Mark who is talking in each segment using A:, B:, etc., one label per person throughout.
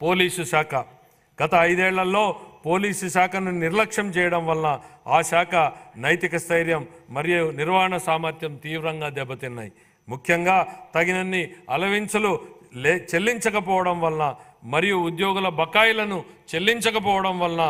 A: police శాఖ గత ఐదేళ్లలో పోలీసు శాఖను నిర్లక్ష్యం చేయడం వలన ఆ శాఖ నైతిక స్థైర్యం మరియు నిర్వహణ సామర్థ్యం తీవ్రంగా దెబ్బతిన్నాయి ముఖ్యంగా తగినన్ని అలవించలు లే చెల్లించకపోవడం వలన మరియు ఉద్యోగుల బకాయిలను చెల్లించకపోవడం వలన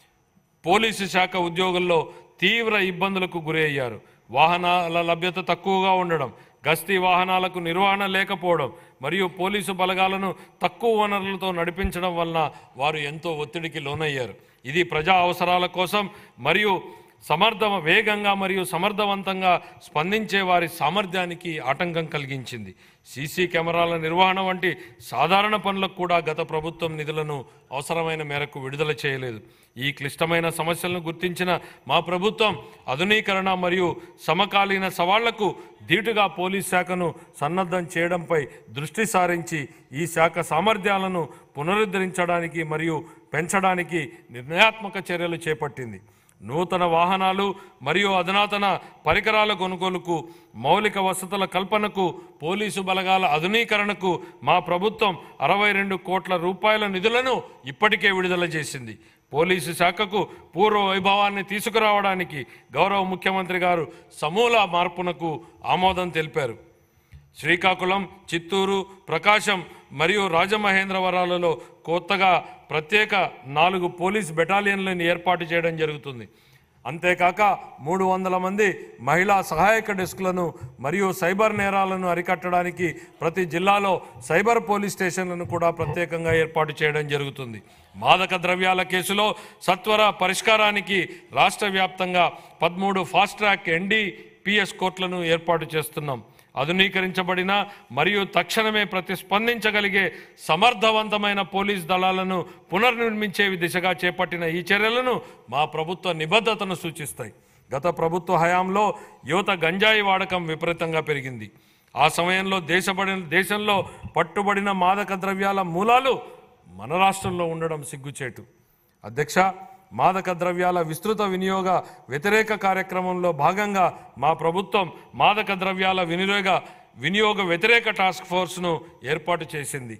A: పోలీసు శాఖ ఉద్యోగుల్లో తీవ్ర ఇబ్బందులకు గురి అయ్యారు వాహనాల లభ్యత తక్కువగా ఉండడం గస్తీ వాహనాలకు నిర్వహణ లేకపోవడం మరియు పోలీసు బలగాలను తక్కువ వనరులతో నడిపించడం వలన వారు ఎంతో ఒత్తిడికి లోనయ్యారు ఇది ప్రజా అవసరాల కోసం మరియు సమర్థ వేగంగా మరియు సమర్థవంతంగా స్పందించే వారి సామర్థ్యానికి ఆటంకం కలిగించింది సీసీ కెమెరాల నిర్వహణ వంటి సాధారణ పనులకు కూడా గత ప్రభుత్వం నిధులను అవసరమైన మేరకు విడుదల చేయలేదు ఈ క్లిష్టమైన సమస్యలను గుర్తించిన మా ప్రభుత్వం ఆధునీకరణ మరియు సమకాలీన సవాళ్లకు ధీటుగా పోలీస్ శాఖను సన్నద్ధం చేయడంపై దృష్టి సారించి ఈ శాఖ సామర్థ్యాలను పునరుద్ధరించడానికి మరియు పెంచడానికి నిర్ణయాత్మక చర్యలు చేపట్టింది నూతన వాహనాలు మరియు అధునాతన పరికరాల కొనుగోలుకు మౌలిక వసతుల కల్పనకు పోలీసు బలగాల ఆధునీకరణకు మా ప్రభుత్వం అరవై రెండు కోట్ల రూపాయల నిధులను ఇప్పటికే విడుదల చేసింది పోలీసు శాఖకు పూర్వ వైభవాన్ని తీసుకురావడానికి గౌరవ ముఖ్యమంత్రి గారు సమూల మార్పునకు ఆమోదం తెలిపారు శ్రీకాకుళం చిత్తూరు ప్రకాశం మరియు రాజమహేంద్రవరాలలో కొత్తగా ప్రత్యేక నాలుగు పోలీస్ బెటాలియన్లను ఏర్పాటు చేయడం జరుగుతుంది అంతేకాక మూడు వందల మంది మహిళా సహాయక డెస్క్లను మరియు సైబర్ నేరాలను అరికట్టడానికి ప్రతి జిల్లాలో సైబర్ పోలీస్ స్టేషన్లను కూడా ప్రత్యేకంగా ఏర్పాటు చేయడం జరుగుతుంది మాదక ద్రవ్యాల కేసులో సత్వర పరిష్కారానికి రాష్ట్ర వ్యాప్తంగా పదమూడు ఫాస్ట్ ట్రాక్ ఎన్డీపీఎస్ కోర్టులను ఏర్పాటు చేస్తున్నాం ఆధునీకరించబడిన మరియు తక్షణమే ప్రతిస్పందించగలిగే సమర్థవంతమైన పోలీస్ దళాలను పునర్నిర్మించే దిశగా చేపట్టిన ఈ చర్యలను మా ప్రభుత్వ నిబద్ధతను సూచిస్తాయి గత ప్రభుత్వ హయాంలో యువత గంజాయి వాడకం విపరీతంగా పెరిగింది ఆ సమయంలో దేశపడిన దేశంలో పట్టుబడిన మాదక ద్రవ్యాల మూలాలు మన రాష్ట్రంలో ఉండడం సిగ్గుచేటు అధ్యక్ష మాదక ద్రవ్యాల విస్తృత వినియోగ వ్యతిరేక కార్యక్రమంలో భాగంగా మా ప్రభుత్వం మాదక ద్రవ్యాల వినియోగ వినియోగ వ్యతిరేక టాస్క్ ఫోర్స్ను ఏర్పాటు చేసింది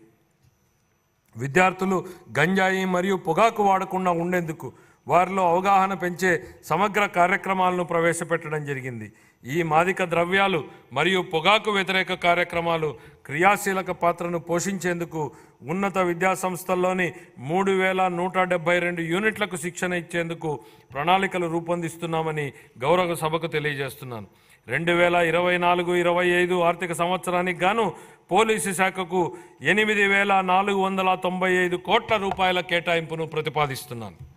A: విద్యార్థులు గంజాయి మరియు పొగాకు వాడకుండా ఉండేందుకు వారిలో అవగాహన పెంచే సమగ్ర కార్యక్రమాలను ప్రవేశపెట్టడం జరిగింది ఈ మాదిక ద్రవ్యాలు మరియు పొగాకు వ్యతిరేక కార్యక్రమాలు క్రియాశీలక పాత్రను పోషించేందుకు ఉన్నత విద్యా సంస్థల్లోని మూడు వేల నూట డెబ్బై రెండు యూనిట్లకు శిక్షణ ఇచ్చేందుకు ప్రణాళికలు రూపొందిస్తున్నామని గౌరవ సభకు తెలియజేస్తున్నాను రెండు వేల ఇరవై నాలుగు ఇరవై ఐదు ఆర్థిక సంవత్సరానికి గాను పోలీసు శాఖకు ఎనిమిది వేల నాలుగు వందల తొంభై ఐదు కోట్ల రూపాయల కేటాయింపును ప్రతిపాదిస్తున్నాను